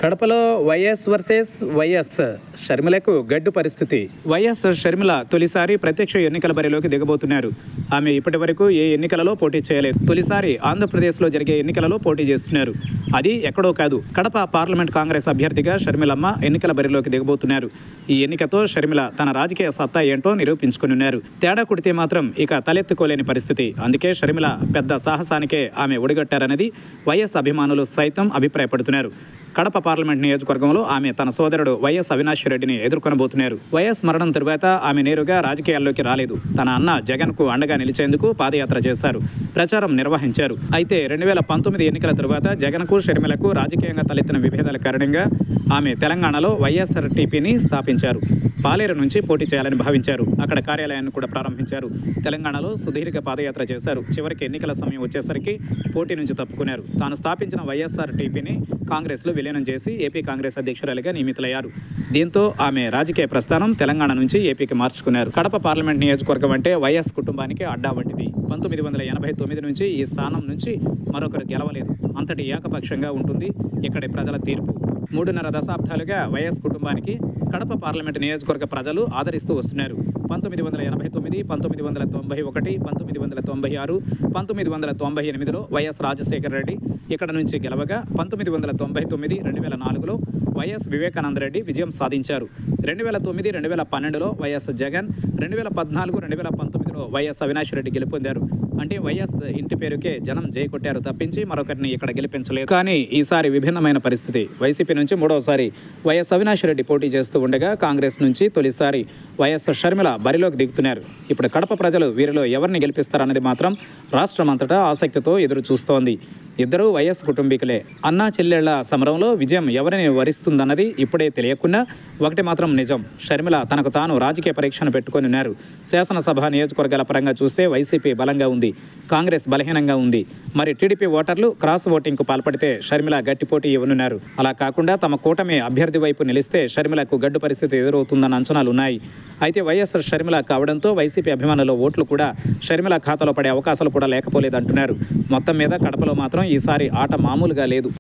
కడపలో YS versus YS షర్మిలకు గడ్డు పరిస్థితి వైఎస్ షర్మిల తొలిసారి ప్రత్యక్ష ఎన్నికల బరిలోకి దిగబోతున్నారు ఆమె ఇప్పటి వరకు ఏ ఎన్నికలలో పోటీ చేయలేదు తొలిసారి ఆంధ్రప్రదేశ్లో జరిగే ఎన్నికలలో పోటీ చేస్తున్నారు అది ఎక్కడో కాదు కడప పార్లమెంట్ కాంగ్రెస్ అభ్యర్థిగా షర్మిలమ్మ ఎన్నికల బరిలోకి దిగబోతున్నారు ఈ ఎన్నికతో షర్మిల తన రాజకీయ సత్తా ఏంటో నిరూపించుకున్నారు తేడా కుడితే మాత్రం ఇక తలెత్తుకోలేని పరిస్థితి అందుకే షర్మిల పెద్ద సాహసానికే ఆమె ఒడిగట్టారన్నది వైఎస్ అభిమానులు సైతం అభిప్రాయపడుతున్నారు కడప పార్లమెంట్ నియోజకవర్గంలో ఆమె తన సోదరుడు వైఎస్ అవినాష్ రెడ్డిని ఎదుర్కొనబోతున్నారు వైఎస్ మరణం తరువాత ఆమె నేరుగా రాజకీయాల్లోకి రాలేదు తన అన్న జగన్ కు అండగా నిలిచేందుకు పాదయాత్ర చేశారు ప్రచారం నిర్వహించారు అయితే రెండు వేల పంతొమ్మిది ఎన్నికల తరువాత జగన్కు షర్మిలకు రాజకీయంగా తలెత్తిన విభేదాల కారణంగా ఆమె తెలంగాణలో వైఎస్ఆర్ టీపీని స్థాపించారు పాలేరు నుంచి పోటీ చేయాలని భావించారు అక్కడ కార్యాలయాన్ని కూడా ప్రారంభించారు తెలంగాణలో సుదీర్ఘ పాదయాత్ర చేశారు చివరికి ఎన్నికల సమయం వచ్చేసరికి పోటీ నుంచి తప్పుకున్నారు తాను స్థాపించిన వైఎస్ఆర్ టీపీని కాంగ్రెస్లో విలీనం చేసి ఏపీ కాంగ్రెస్ అధ్యక్షురాలిగా నియమితులయ్యారు దీంతో ఆమె రాజకీయ ప్రస్థానం తెలంగాణ నుంచి ఏపీకి మార్చుకున్నారు కడప పార్లమెంట్ నియోజకవర్గం అంటే వైఎస్ కుటుంబానికి అడ్డా వంటిది పంతొమ్మిది వందల ఎనభై తొమ్మిది నుంచి ఈ స్థానం నుంచి మరొకరు గెలవలేదు అంతటి ఏకపక్షంగా ఉంటుంది ఇక్కడి ప్రజల తీర్పు మూడున్నర దశాబ్దాలుగా వైఎస్ కుటుంబానికి కడప పార్లమెంటు నియోజకవర్గ ప్రజలు ఆదరిస్తూ వస్తున్నారు పంతొమ్మిది వందల ఎనభై తొమ్మిది పంతొమ్మిది వందల తొంభై ఒకటి పంతొమ్మిది వందల తొంభై ఆరు పంతొమ్మిది వందల తొంభై ఎనిమిదిలో వైఎస్ రాజశేఖర రెడ్డి ఇక్కడ నుంచి గెలవగా పంతొమ్మిది వందల తొంభై తొమ్మిది రెండు వేల నాలుగులో వైఎస్ వివేకానంద రెడ్డి విజయం సాధించారు రెండు వేల తొమ్మిది రెండు వేల పన్నెండులో వైఎస్ జగన్ రెండు వేల పద్నాలుగు రెండు వేల పంతొమ్మిదిలో వైఎస్ అవినాష్ రెడ్డి గెలుపొందారు అంటే వైఎస్ ఇంటి పేరుకే జనం జై కొట్టారు తప్పించి మరొకరిని ఇక్కడ గెలిపించలేదు కానీ ఈసారి విభిన్నమైన పరిస్థితి వైసీపీ నుంచి మూడవసారి వైఎస్ అవినాష్ రెడ్డి పోటీ చేస్తూ ఉండగా కాంగ్రెస్ నుంచి తొలిసారి వైఎస్ షర్మిల బరిలోకి దిగుతున్నారు ఇప్పుడు కడప ప్రజలు వీరిలో ఎవరిని గెలిపిస్తారన్నది మాత్రం రాష్ట్రం అంతటా ఆసక్తితో ఎదురు చూస్తోంది ఇద్దరూ వైఎస్ కుటుంబీకులే అన్నా చెల్లెళ్ల సమరంలో విజయం ఎవరిని వరిస్తుందన్నది ఇప్పుడే తెలియకున్నా ఒకటి మాత్రం నిజం షర్మిల తనకు తాను రాజకీయ పరీక్షను పెట్టుకొని ఉన్నారు శాసనసభ నియోజకవర్గాల పరంగా చూస్తే వైసీపీ బలంగా ఉంది కాంగ్రెస్ బలహీనంగా ఉంది మరి టీడీపీ ఓటర్లు క్రాస్ ఓటింగ్కు పాల్పడితే షర్మిల గట్టి పోటీ ఇవ్వనున్నారు అలా కాకుండా తమ కూటమి అభ్యర్థి వైపు నిలిస్తే షర్మిలకు గడ్డు పరిస్థితి ఎదురవుతుందన్న అంచనాలు ఉన్నాయి అయితే వైఎస్ఆర్ షర్మిల కావడంతో వైసీపీ అభిమానుల ఓట్లు కూడా షర్మిల ఖాతాలో పడే అవకాశాలు కూడా లేకపోలేదంటున్నారు మొత్తం మీద కడపలో మాత్రం ఈసారి ఆట మామూలుగా లేదు